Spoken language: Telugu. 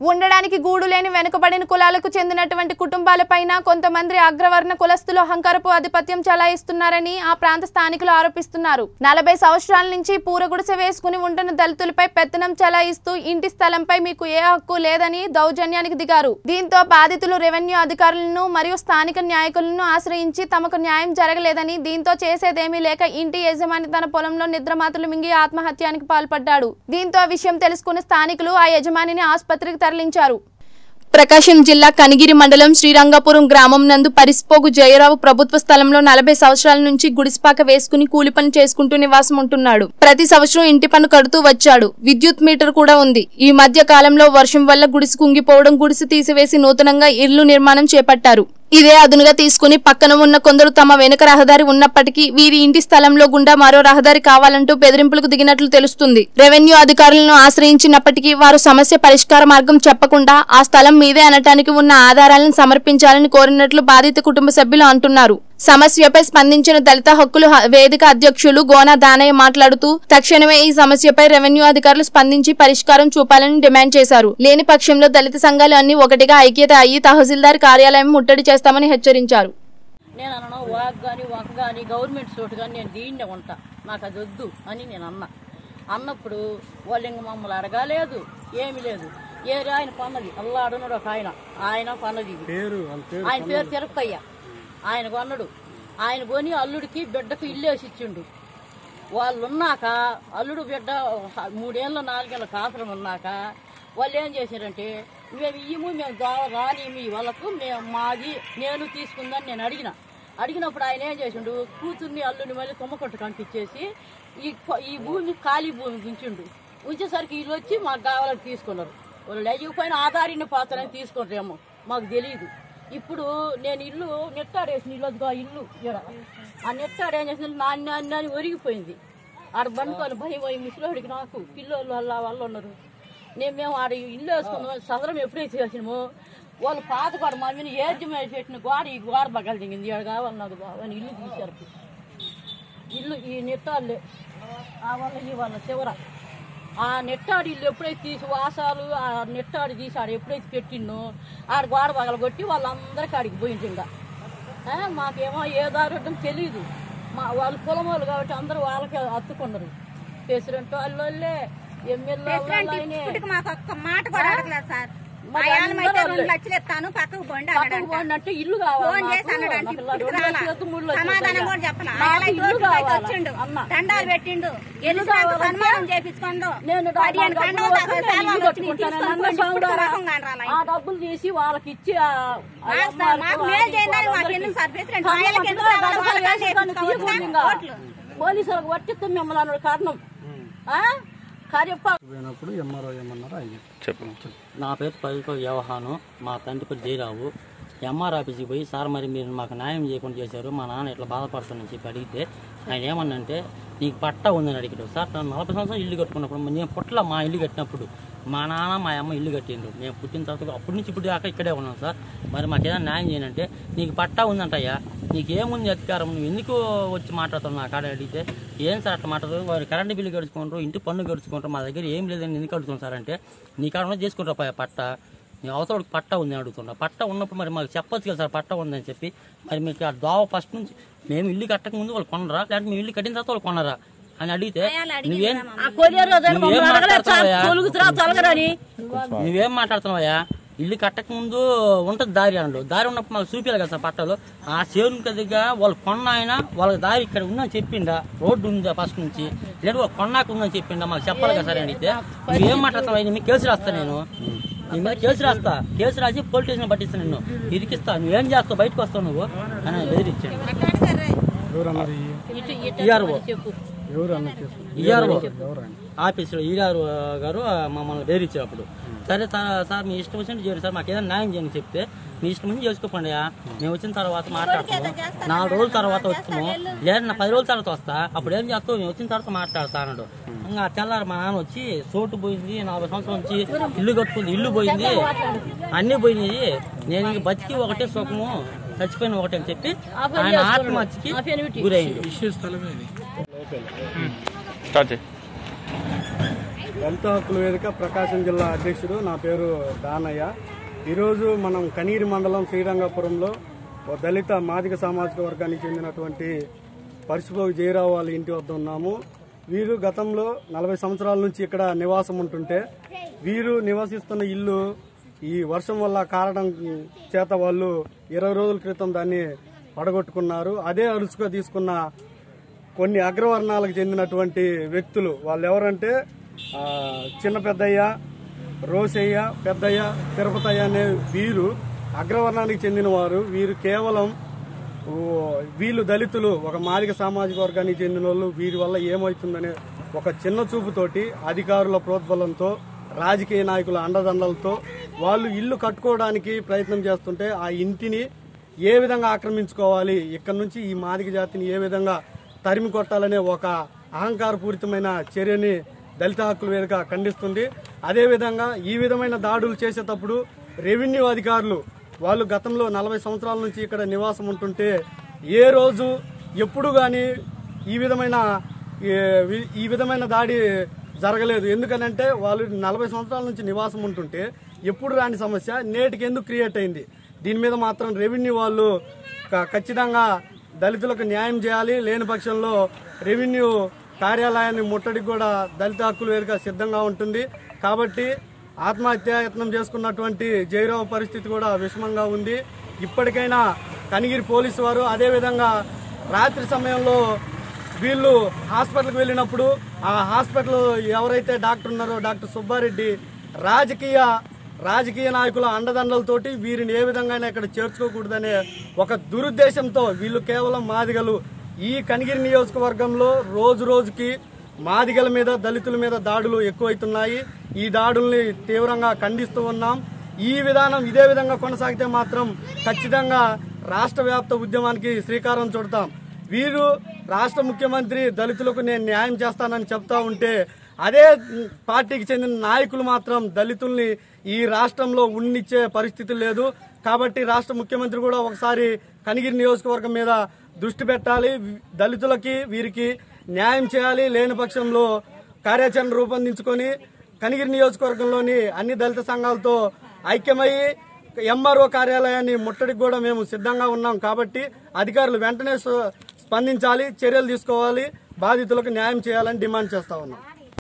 ఉండడానికి గూడు లేని వెనుకబడిన కులాలకు చెందినటువంటి కుటుంబాలపైన కొంతమంది అగ్రవర్ణ కులస్తులు అహంకారపు ఆధిపత్యం చలాయిస్తున్నారని ఆ ప్రాంత స్థానికులు ఆరోపిస్తున్నారు నలభై సంవత్సరాల నుంచి పూరగుడిసె వేసుకుని ఉంటున్న దళితులపై పెత్తనం చలాయిస్తూ ఇంటి స్థలంపై మీకు ఏ హక్కు లేదని దౌర్జన్యానికి దిగారు దీంతో బాధితులు రెవెన్యూ అధికారులను మరియు స్థానిక న్యాయకులను ఆశ్రయించి తమకు న్యాయం జరగలేదని దీంతో చేసేదేమీ లేక ఇంటి యజమాని తన పొలంలో నిద్రమాతలు మింగి ఆత్మహత్యానికి పాల్పడ్డాడు దీంతో ఆ విషయం తెలుసుకున్న స్థానికులు ఆ యజమానిని ఆసుపత్రికి తరలించారు ప్రకాశం జిల్లా కనిగిరి మండలం శ్రీరంగపురం గ్రామం నందు పరిసిపోగు జయరావు ప్రభుత్వ స్థలంలో నలభై సంవత్సరాల నుంచి గుడిసిపాక వేసుకుని కూలి పని చేసుకుంటూ నివాసం ఉంటున్నాడు ప్రతి సంవత్సరం ఇంటి పన్ను కడుతూ వచ్చాడు విద్యుత్ మీటర్ కూడా ఉంది ఈ మధ్య కాలంలో వర్షం వల్ల గుడిసి కుంగిపోవడం గుడిసి తీసివేసి నూతనంగా ఇల్లు నిర్మాణం చేపట్టారు ఇదే అదునుగా తీసుకుని పక్కన ఉన్న కొందరు తమ వెనుక రహదారి ఉన్నప్పటికీ వీరి ఇంటి స్థలంలో గుండా మరో రహదారి కావాలంటూ బెదిరింపులకు దిగినట్లు తెలుస్తుంది రెవెన్యూ అధికారులను ఆశ్రయించినప్పటికీ వారు సమస్య పరిష్కార మార్గం చెప్పకుండా ఆ స్థలం మీదే అనటానికి ఉన్న ఆధారాలను సమర్పించాలని కోరినట్లు బాధిత కుటుంబ సభ్యులు అంటున్నారు సమస్యపై స్పందించిన దళిత హక్కులు హ- వేదిక అధ్యక్షులు గోనా దానయ్య మాట్లాడుతూ తక్షణమే ఈ సమస్యపై రెవెన్యూ అధికారులు స్పందించి పరిష్కారం చూపాలని డిమాండ్ చేశారు లేని పక్షంలో దళిత సంఘాలు అన్ని ఒకటిగా ఐక్యత అయ్యి తహసీల్దార్ కార్యాలయం ముట్టడి చేస్తామని హెచ్చరించారు నేను అన్నాను వాక్ కానీ వంక కానీ గవర్నమెంట్ చోటు కానీ నేను దీన్నే ఉంటా నాకు అది వద్దు అని నేను అన్నా అన్నప్పుడు వాళ్ళు ఇంక మమ్మల్ని అడగాలేదు ఏమీ లేదు ఏ ఆయన పన్నది అల్లా అడున్నాడు ఒక ఆయన ఆయన పన్నది ఇది. ఆయన పేరు తిరుపయ్య ఆయన కొన్నాడు ఆయన కొని అల్లుడికి బిడ్డకు ఇల్లు వేసి ఇచ్చిండు వాళ్ళు ఉన్నాక అల్లుడు బిడ్డ మూడేళ్ళు నాలుగేళ్ళ కాపురం ఉన్నాక వాళ్ళు ఏం చేశారంటే మేము ఇయ్యము మేము దా- రాని మీ వాళ్ళకు మేము మాది నేను తీసుకుందని నేను అడిగిన అడిగినప్పుడు ఆయన ఏం చేసిండు కూతుర్ని అల్లుని మళ్ళీ తుమ్మకొట్టు కనిపించేసి ఈ కొ- ఈ భూమి ఖాళీ భూమి ఉంచిండు ఉంచేసరికి వీళ్ళు వచ్చి మాకు కావాలని తీసుకున్నారు వాళ్ళు లేకపోయినా ఆధారిని పాత్రని తీసుకుంటారేమో మాకు తెలియదు ఇప్పుడు నేను ఇల్లు నెట్టాడేసిన ఇల్లు అదిగో ఆ ఇల్లు ఈడ. ఆ నెట్టాడు ఏం చేసింది నాన్న నాన్న అని ఒరిగిపోయింది ఆడ బండుకొని భయం పోయి ముసలోడికి నాకు పిల్లోళ్ళు అలా వాళ్ళు ఉన్నారు నేను మేము ఆడ ఇల్లు వేసుకున్నాం సదరం ఎప్పుడైతే చేసినామో వాళ్ళు పాత గోడ మా మీద ఏజ్ మీద పెట్టిన గోడ ఈ గోడ బగలు దిగింది ఈడ కావాలి నాకు బాబు అని ఇల్లు తీశారు ఇల్లు ఈ నెట్టాళ్ళే ఆ వల్ల ఈ వాళ్ళ చివర ఆ నెట్టాడు ఇల్లు ఎప్పుడైతే తీసి వాసాలు ఆ నెట్టాడు తీసి ఆడ ఎప్పుడైతే పెట్టిండో ఆడ గోడ పగల కొట్టి వాళ్ళందరికీ ఆడికి పోయింది ఇంకా ఆ, మాకేమో ఏ దారి ఉండడం తెలియదు మా వాళ్ళు కులం వాళ్ళు కాబట్టి అందరూ వాళ్ళకే అత్తుకున్నారు ప్రెసిడెంట్ వాళ్ళే ఎమ్మెల్యే వాళ్ళే ఇప్పటికి మాకు ఒక్క మాట కూడా అడగలేదు సార్ మా మాకు యానం అయితే అందరూ రెండు లక్షలు ఇస్తాను పక్కకు బండి పక్కకు అన్నాడంట. పోండి అంటే ఇల్లు కావాలి ఫోన్ చేసి నాకు. అన్నాడంట నాకు ఇలా ఇప్పటికి రెండు రాలా. లక్షలకు మూడు లక్షలకు సమాధానం అయ్యా. కూడా చెప్పలా నాకు ఆయన ఇల్లు ఇల్లు అయితే కావాలా? వచ్చిండు అన్న. దండాలు పెట్టిండు ఇల్లు గెలిచినాక కావాలంటే సన్మానం చేపించుకోండు నేను పదిహేను డబ్బులు కండలు దాకా నేను సేవలు ఇల్లు వచ్చినాయి. కట్టుకుంటాను. తీసుకొని నన్ను పోండి. ఇప్పుడు సౌదారా. రకం కాని రాలా. ఆ డబ్బులు తీసి వాళ్ళకి ఇచ్చి ఆ- ఆ మాకు అమ్మాయిలకు, మాకు మేలు చేయండి మాకు వాళ్ళందరికీ. ఎందుకు సార్ ప్రెసిడెంట్ కర్మ ఆయనకి ఎందుకు పట్టుకొని రావాలి? గడపలు వాళ్ళకి వేసుకొని చేపించుకోవచ్చు తీయకూడదు కదా? ఇంకా. ఓట్లు. పోలీసులకు పట్టిస్తాం మిమ్మల్ని అన్నాడు కారణం ఆ? కార్యప్ప పోయినప్పుడు ఎంఆర్ఓ ఏమన్నారో అయ్యి చెప్పు నా పేరు పవిత్ర వ్యవహాను మా తండ్రి పేరు జయరావు ఎంఆర్ ఆఫీస్కి పోయి సార్ మరి మీరు మాకు న్యాయం చేయకుండా చేశారు మా నాన్న ఇట్లా బాధపడుతుందని చెప్పి అడిగితే ఆయన ఏమన్నంటే నీకు పట్టా ఉందని అడిగాడు సార్ నేను నలభై సంవత్సరం ఇల్లు కట్టుకున్నప్పుడు నేను పుట్ల మా ఇల్లు కట్టినప్పుడు మా నాన్న మా అమ్మ ఇల్లు కట్టిండ్రు మేము పుట్టిన తర్వాత అప్పటి నుంచి ఇప్పుడు దాకా ఇక్కడే ఉన్నాం సార్ మరి మాకు ఏదైనా న్యాయం చేయనంటే నీకు పట్టా ఉందంటయ్యా నీకు ఏముంది అధికారం నువ్వు ఎందుకు వచ్చి మాట్లాడుతున్నావు నా కాడ అడిగితే ఏం సార్ అట్లా మాట్లాడదు వారు కరెంటు బిల్లు గడుచుకుంటారు ఇంటి పన్ను గడుచుకుంటారు మా దగ్గర ఏం లేదని ఎందుకు అడుగుతాం సార్ అంటే నీ కాడ ఉన్నది చేసుకుంటారు ప- పట్ట నీ అవసరం పట్ట ఉంది అడుగుతున్నా పట్ట ఉన్నప్పుడు మరి మాకు చెప్పొచ్చు కదా సార్ పట్ట ఉందని చెప్పి మరి మీకు ఆ దోవ ఫస్ట్ నుంచి మేము ఇల్లు కట్టక ముందు వాళ్ళు కొనరా లేదంటే మేము ఇల్లు కట్టిన తర్వాత వాళ్ళు కొనరా అని అడిగితే నువ్వేం ఆ కొరియర్ రోజు నువ్వేం మమ్మల్ని అడగలేదు సార్ మాట్లాడుతున్నావయ్యా? తొలుగుతురా తొలగరని నువ్వేం మాట్లాడుతున్నావయ్యా ఇల్లు కట్టక ముందు ఉంటుంది దారి అన్నాడు దారి ఉన్నప్పుడు మాకు చూపించాలి కదా సార్ పట్టాలు ఆ సేవనికి దగ్గర వాళ్ళు కొన్న ఆయన వాళ్ళకి దారి ఇక్కడ ఉందని చెప్పిండా రోడ్డు ఉందా ఫస్ట్ నుంచి లేదు వాళ్ళు కొన్నాక ఉందని చెప్పిండా మాకు చెప్పాలి కదా సార్ అని అడిగితే నువ్వేం మాట్లాడుతున్నావు మీకు కేసు రాస్తా నేను నీ మీద కేసు రాస్తా కేసు రాసి పోలీస్ స్టేషన్ పట్టిస్తా నిన్ను ఇరికిస్తా నువ్వేం చేస్తావు బయటకు వస్తావు నువ్వు అని బెదిరించాడు ఎవరు అన్నారు ఈ ఇటు ఇటు ఈఆర్ఓ చెప్పు ఎవరు అన్నారు చేసు ఈఆర్ఓ ఎవరు ఆయన ఆఫీసులో ఈఆర్ఓ గారు మమ్మల్ని బెదిరించారు అప్పుడు సరే సార్ సార్ మీ ఇష్టం వచ్చినట్టు చేయండి సార్ మాకు ఏదైనా న్యాయం చేయండి చెప్తే మీ ఇష్టం వచ్చి చేసుకోండి మేము వచ్చిన తర్వాత మాట్లాడతాము నాలుగు రోజుల తర్వాత వస్తాము లేదా నా పది రోజుల తర్వాత వస్తా అప్పుడు ఏం చేస్తావు మేము వచ్చిన తర్వాత మాట్లాడతా అన్నాడు ఇంకా తెల్లారు మా నాన్న వచ్చి సోటు పోయింది నలభై సంవత్సరాల నుంచి ఇల్లు కట్టుకుంది ఇల్లు పోయింది అన్నీ పోయినాయి నేను ఇంక బతికి ఒకటే సుఖము చచ్చిపోయిన ఒకటే అని చెప్పి ఆయన ఆత్మహత్యకి గురైంది స్టార్ట్ చేయి దళిత హక్కుల వేదిక ప్రకాశం జిల్లా అధ్యక్షుడు నా పేరు దానయ్య ఈరోజు మనం కనీరి మండలం శ్రీరంగపురంలో ఓ దళిత మాదిక సామాజిక వర్గానికి చెందినటువంటి పరుశుభోగి జయరావు వాళ్ళ ఇంటి వద్ద ఉన్నాము వీరు గతంలో నలభై సంవత్సరాల నుంచి ఇక్కడ నివాసం ఉంటుంటే వీరు నివసిస్తున్న ఇల్లు ఈ వర్షం వల్ల కారడం చేత వాళ్ళు ఇరవై రోజుల క్రితం దాన్ని పడగొట్టుకున్నారు అదే అరుసుగా తీసుకున్న కొన్ని అగ్రవర్ణాలకు చెందినటువంటి వ్యక్తులు వాళ్ళు ఎవరంటే ఆ, చిన్న పెద్దయ్య రోసయ్య పెద్దయ్య తిరుపతయ్య అనే వీరు అగ్రవర్ణానికి చెందిన వారు వీరు కేవలం ఓ, వీళ్ళు దళితులు ఒక మాదిక సామాజిక వర్గానికి చెందిన వాళ్ళు వీరి వల్ల ఏమవుతుందనే ఒక చిన్న చూపుతోటి అధికారుల ప్రోద్బలంతో రాజకీయ నాయకుల అండదండలతో వాళ్ళు ఇల్లు కట్టుకోవడానికి ప్రయత్నం చేస్తుంటే ఆ ఇంటిని ఏ విధంగా ఆక్రమించుకోవాలి ఇక్కడ నుంచి ఈ మాదిక జాతిని ఏ విధంగా తరిమి కొట్టాలనే ఒక అహంకారపూరితమైన చర్యని దళిత హక్కుల వేదిక ఖండిస్తుంది అదేవిధంగా ఈ విధమైన దాడులు చేసేటప్పుడు రెవెన్యూ అధికారులు వాళ్ళు గతంలో నలభై సంవత్సరాల నుంచి ఇక్కడ నివాసం ఉంటుంటే ఏ రోజు ఎప్పుడు కానీ ఈ విధమైన ఈ- ఈ విధమైన దాడి జరగలేదు ఎందుకనంటే వాళ్ళు నలభై సంవత్సరాల నుంచి నివాసం ఉంటుంటే ఎప్పుడు రాని సమస్య నేటికి ఎందుకు క్రియేట్ అయింది దీని మీద మాత్రం రెవెన్యూ వాళ్ళు క- ఖచ్చితంగా దళితులకు న్యాయం చేయాలి లేని పక్షంలో రెవెన్యూ కార్యాలయాన్ని ముట్టడికి కూడా దళిత హక్కుల వేదిక సిద్ధంగా ఉంటుంది కాబట్టి ఆత్మహత్య యత్నం చేసుకున్నటువంటి జయరావు పరిస్థితి కూడా విషమంగా ఉంది ఇప్పటికైనా కనిగిరి పోలీసు వారు అదేవిధంగా రాత్రి సమయంలో వీళ్ళు హాస్పిటల్కి వెళ్ళినప్పుడు ఆ హాస్పిటల్ ఎవరైతే డాక్టర్ ఉన్నారో డాక్టర్ సుబ్బారెడ్డి రాజకీయ రాజకీయ నాయకుల అండదండలతోటి వీరిని ఏ విధంగా ఇక్కడ చేర్చుకోకూడదనే ఒక దురుద్దేశంతో వీళ్ళు కేవలం మాదిగలు ఈ కనిగిరి నియోజకవర్గంలో రోజు రోజుకి మాదిగల మీద దళితుల మీద దాడులు ఎక్కువైతున్నాయి ఈ దాడుల్ని తీవ్రంగా ఖండిస్తూ ఉన్నాం ఈ విధానం ఇదే విధంగా కొనసాగితే మాత్రం ఖచ్చితంగా రాష్ట్ర వ్యాప్త ఉద్యమానికి శ్రీకారం చుడతాం వీరు రాష్ట్ర ముఖ్యమంత్రి దళితులకు నేను న్యాయం చేస్తానని చెప్తా ఉంటే అదే పార్టీకి చెందిన నాయకులు మాత్రం దళితుల్ని ఈ రాష్ట్రంలో ఉన్నిచ్చే పరిస్థితి లేదు కాబట్టి రాష్ట్ర ముఖ్యమంత్రి కూడా ఒకసారి కనిగిరి నియోజకవర్గం మీద దృష్టి పెట్టాలి దళితులకి వీరికి న్యాయం చేయాలి లేని పక్షంలో కార్యాచరణ రూపొందించుకొని కనిగిరి నియోజకవర్గంలోని అన్ని దళిత సంఘాలతో ఐక్యమయ్యి ఎంఆర్ఓ కార్యాలయాన్ని ముట్టడికి కూడా మేము సిద్ధంగా ఉన్నాం కాబట్టి అధికారులు వెంటనే స్ప- స్పందించాలి చర్యలు తీసుకోవాలి బాధితులకు న్యాయం చేయాలని డిమాండ్ చేస్తా ఉన్నాం